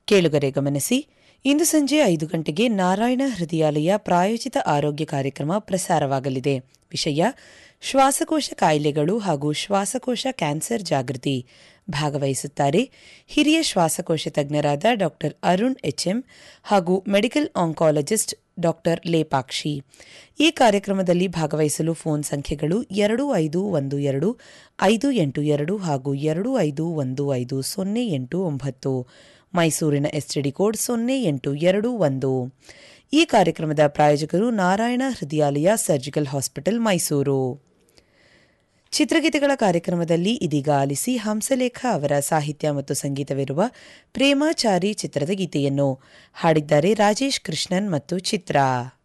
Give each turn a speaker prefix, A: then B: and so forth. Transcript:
A: ಕೇಳುಗರೆ ಗಮನಿಸಿ ಇಂದು ಸಂಜೆ ಐದು ಗಂಟೆಗೆ ನಾರಾಯಣ ಹೃದಯಾಲಯ ಪ್ರಾಯೋಜಿತ ಆರೋಗ್ಯ ಕಾರ್ಯಕ್ರಮ ಪ್ರಸಾರವಾಗಲಿದೆ ವಿಷಯ ಶ್ವಾಸಕೋಶ ಕಾಯಿಲೆಗಳು ಹಾಗೂ ಶ್ವಾಸಕೋಶ ಕ್ಯಾನ್ಸರ್ ಜಾಗೃತಿ ಭಾಗವಹಿಸುತ್ತಾರೆ ಹಿರಿಯ ಶ್ವಾಸಕೋಶ ತಜ್ಞರಾದ ಡಾ ಅರುಣ್ ಎಚ್ಎಂ ಹಾಗೂ ಮೆಡಿಕಲ್ ಆಂಕಾಲಜಿಸ್ಟ್ ಡಾ ಲೇಪಾಕ್ಷಿ ಈ ಕಾರ್ಯಕ್ರಮದಲ್ಲಿ ಭಾಗವಹಿಸಲು ಫೋನ್ ಸಂಖ್ಯೆಗಳು ಎರಡು ಐದು ಒಂದು ಎರಡು ಐದು ಎಂಟು ಎರಡು ಹಾಗೂ ಎರಡು ಐದು ಒಂದು ಐದು ಸೊನ್ನೆ ಎಂಟು ಒಂಬತ್ತು ಮೈಸೂರಿನ ಎಸ್ಟಿಡಿ ಕೋಡ್ ಸೊನ್ನೆ ಎಂಟು ಎರಡು ಒಂದು ಈ ಕಾರ್ಯಕ್ರಮದ ಪ್ರಾಯೋಜಕರು ನಾರಾಯಣ ಹೃದಯಾಲಯ ಸರ್ಜಿಕಲ್ ಹಾಸ್ಪಿಟಲ್ ಮೈಸೂರು ಚಿತ್ರಗೀತೆಗಳ ಕಾರ್ಯಕ್ರಮದಲ್ಲಿ ಇದೀಗ ಆಲಿಸಿ ಹಂಸಲೇಖ ಅವರ ಸಾಹಿತ್ಯ ಮತ್ತು ಸಂಗೀತವಿರುವ ಪ್ರೇಮಾಚಾರಿ ಚಿತ್ರದ ಗೀತೆಯನ್ನು ಹಾಡಿದ್ದಾರೆ ರಾಜೇಶ್ ಕೃಷ್ಣನ್ ಮತ್ತು ಚಿತ್ರ